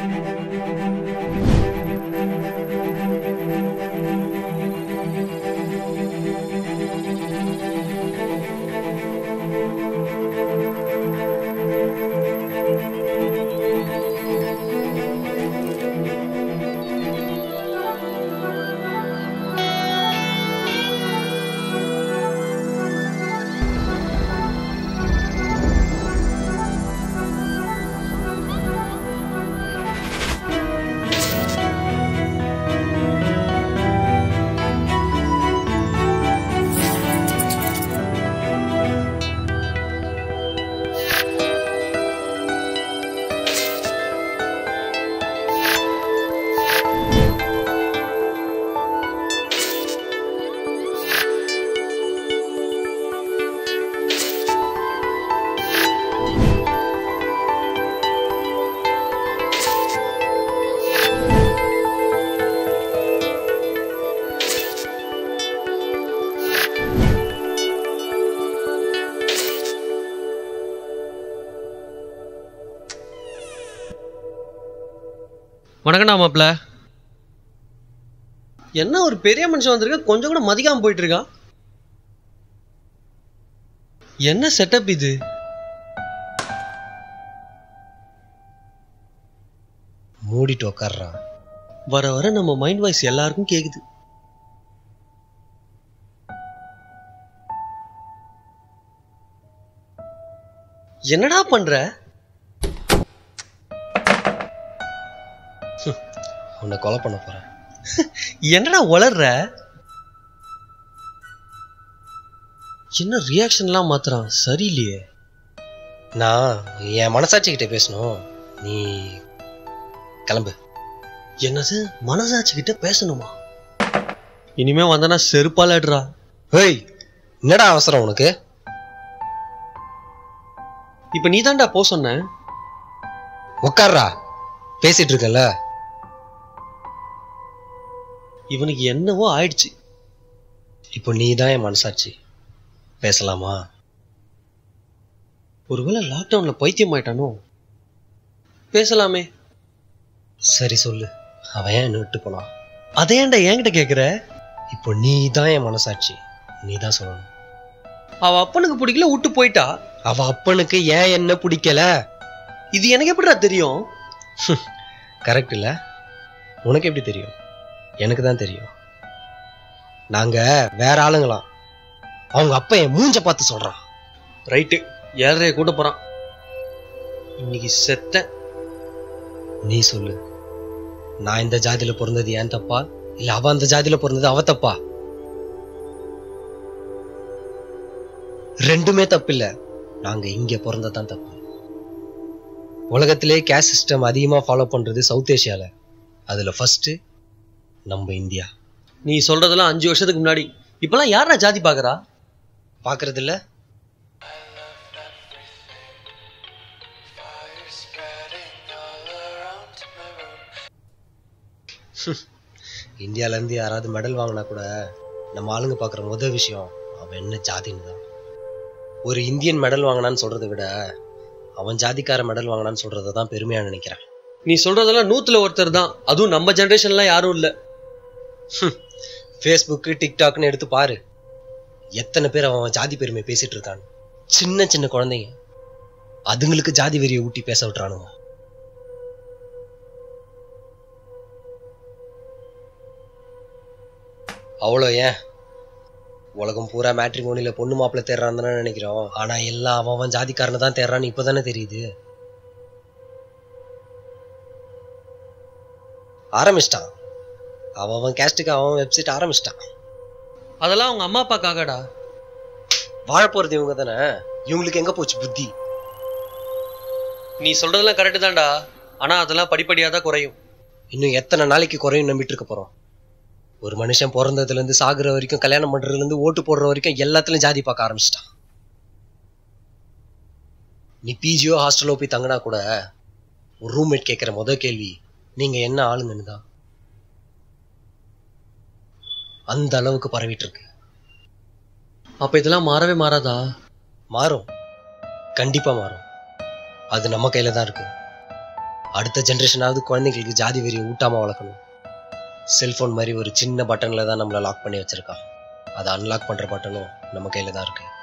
வணக்கம்டா மாப்பிள்ள என்ன ஒரு பெரிய மனுஷன் வந்திருக்க கொஞ்சம் கூட மதிக்காம போயிட்டு இருக்கான் என்ன செட்டப் இது மூடிட்டு உக்காடுறான் வர வர நம்ம மைண்ட் வாய்ஸ் எல்லாருக்கும் கேக்குது என்னடா பண்ற உன்னை கொலை பண்ண போறேன் என்னடா வளர்ற என்ன ரியாக்ஷன்லாம் மாத்துறான் சரியில்லையே நான் என் மனசாட்சி கிட்ட பேசணும் நீ கிளம்பு என்னது மனசாட்சி கிட்ட பேசணுமா இனிமே வந்தனா செருப்பாலடுறா ஹேய் என்னடா அவசரம் உனக்கு இப்ப நீ தான்டா போ சொன்ன உக்காடுறா பேசிட்டு இருக்கல இவனுக்கு என்னவோ ஆயிடுச்சு இப்போ நீ தான் என் மனசாட்சி பேசலாமா ஒருவேளை லாக்டவுன்ல பைத்தியம் ஆயிட்டானோ பேசலாமே சரி சொல்லு அவன் ஏன் என்னை விட்டு போனான் அதேன்டா என்கிட்ட கேக்குற இப்போ நீ தான் என் மனசாட்சி நீ தான் சொல்லணும் அவ அப்பனுக்கு பிடிக்கல விட்டு போயிட்டா அவ அப்பனுக்கு ஏன் என்ன பிடிக்கல இது எனக்கு எப்படிடா தெரியும் கரெக்ட் இல்ல உனக்கு எப்படி தெரியும் எனக்கு தான் தெரியும் நாங்க வேற ஆளுங்களாம் அவங்க அப்பா என் மூஞ்ச பார்த்து சொல்றான் ரைட்டு ஏழரைய கூட போறான் இன்னைக்கு செத்த நீ சொல்லு நான் இந்த ஜாதியில பிறந்தது ஏன் தப்பா இல்ல அவ அந்த ஜாதியில பிறந்தது அவ தப்பா ரெண்டுமே தப்பில்ல நாங்க இங்க பிறந்ததான் தப்பு உலகத்திலே கேஸ் சிஸ்டம் அதிகமா ஃபாலோ பண்றது சவுத் ஏசியால அதுல ஃபர்ஸ்ட் நம்ம இந்தியா நீ சொல்றதெல்லாம் அஞ்சு வருஷத்துக்கு முன்னாடி இப்பெல்லாம் யாரா ஜாதி பாக்குறா பாக்குறது இல்ல இந்தியால இருந்து யாராவது மெடல் வாங்கினா கூட நம்ம ஆளுங்க பாக்குற முதல் விஷயம் அவன் என்ன ஜாதின்னு தான் ஒரு இந்தியன் மெடல் வாங்கினான்னு சொல்றதை விட அவன் ஜாதிக்கார மெடல் வாங்கினான்னு சொல்றதை தான் பெருமையா நினைக்கிறேன் நீ சொல்றதெல்லாம் நூத்துல ஒருத்தர் தான் அதுவும் நம்ம ஜெனரேஷன்லாம் யாரும் இல்ல ஃபேஸ்புக்கு டிக்டாக்னு எடுத்து பாரு எத்தனை பேர் அவன் அவன் ஜாதி பெருமை பேசிட்டு இருக்கான் சின்ன சின்ன குழந்தைங்க அதுங்களுக்கு ஜாதி வெறியை ஊட்டி பேச விட்டுறானுங்க அவ்வளோ ஏன் உலகம் பூரா மேட்ரிமோனில பொண்ணு மாப்பிள்ளை தேடுறான்னு தானே நினைக்கிறோம் ஆனா எல்லாம் அவன் அவன் ஜாதிக்காரனை தான் தேடுறான்னு இப்பதானே தெரியுது ஆரம்பிச்சிட்டான் அவன் அவன் கேஸ்டுக்கு அவன் வெப்சைட் ஆரம்பிச்சிட்டான் அதெல்லாம் அவங்க அம்மா அப்பாக்காகடா வாழ போறது இவங்க தானே இவங்களுக்கு எங்க போச்சு புத்தி நீ சொல்றதெல்லாம் கரெக்டு தான்டா ஆனா அதெல்லாம் படிப்படியா தான் குறையும் இன்னும் எத்தனை நாளைக்கு குறையும் நம்பிட்டு இருக்க போறோம் ஒரு மனுஷன் பிறந்ததுல இருந்து சாகுற வரைக்கும் கல்யாணம் பண்றதுல இருந்து ஓட்டு போடுற வரைக்கும் எல்லாத்துலயும் ஜாதி பார்க்க ஆரம்பிச்சிட்டான் நீ பிஜியோ ஹாஸ்டலோ போய் தங்கினா கூட ஒரு ரூம்மேட் கேட்கிற முத கேள்வி நீங்க என்ன ஆளுங்கன்னு தான் அந்த அளவுக்கு பரவிட்டு இருக்கு அப்ப இதெல்லாம் மாறவே மாறாதா மாறும் கண்டிப்பா மாறும் அது நம்ம கையில தான் இருக்கு அடுத்த ஜென்ரேஷனாவது குழந்தைங்களுக்கு ஜாதி வெறியை ஊட்டாமல் வளர்க்கணும் செல்ஃபோன் மாதிரி ஒரு சின்ன பட்டனில் தான் நம்மளை லாக் பண்ணி வச்சிருக்கான் அதை அன்லாக் பண்ணுற பட்டனும் நம்ம கையில் தான் இருக்குது